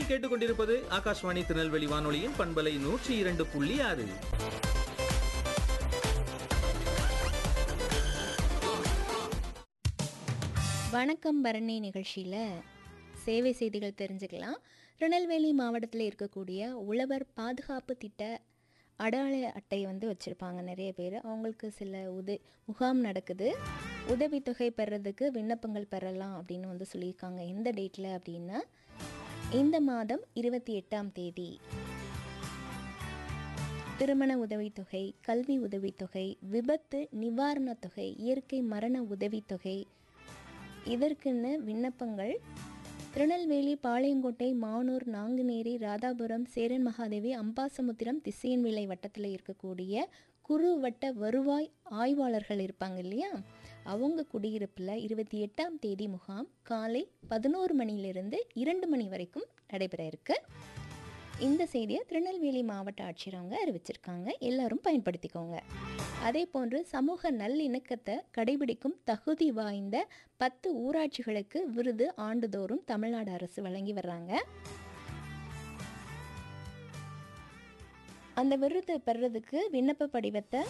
கேட்டுக்கொண்டிருப்பது ஆகாஷ்வாணி திருநெல்வேலி வானொலியின் பண்பலை நூற்றி இரண்டு புள்ளி ஆறு வணக்கம் பரணி நிகழ்ச்சியில் சேவை செய்திகள் தெரிஞ்சுக்கலாம் திருநெல்வேலி மாவட்டத்தில் இருக்கக்கூடிய உழவர் பாதுகாப்பு திட்ட அடையாள அட்டை வந்து வச்சுருப்பாங்க நிறைய பேர் அவங்களுக்கு சில உத முகாம் நடக்குது உதவித்தொகை பெறதுக்கு விண்ணப்பங்கள் பெறலாம் அப்படின்னு வந்து சொல்லியிருக்காங்க எந்த டேட்டில் அப்படின்னா இந்த மாதம் இருபத்தி எட்டாம் தேதி திருமண உதவித்தொகை கல்வி உதவித்தொகை விபத்து நிவாரணத் தொகை இயற்கை மரண உதவித்தொகை இதற்குன்னு விண்ணப்பங்கள் திருநெல்வேலி பாளையங்கோட்டை மானூர் நாங்குநேரி ராதாபுரம் சேரன் மகாதேவி அம்பாசமுத்திரம் திசையன்விளை வட்டத்தில் இருக்கக்கூடிய குறு வட்ட வருவாய் ஆய்வாளர்கள் இருப்பாங்க இல்லையா அவங்க குடியிருப்பில் இருபத்தி எட்டாம் தேதி முகாம் காலை பதினோரு மணியிலிருந்து இரண்டு மணி வரைக்கும் நடைபெற இருக்கு இந்த செய்தியை திருநெல்வேலி மாவட்ட ஆட்சியர் அவங்க அறிவிச்சிருக்காங்க எல்லாரும் பயன்படுத்திக்கோங்க அதே போன்று சமூக நல்லிணக்கத்தை கடைபிடிக்கும் தகுதி வாய்ந்த பத்து ஊராட்சிகளுக்கு விருது ஆண்டுதோறும் தமிழ்நாடு அரசு வழங்கி வர்றாங்க அந்த விருது பெறுறதுக்கு விண்ணப்ப படிவத்தை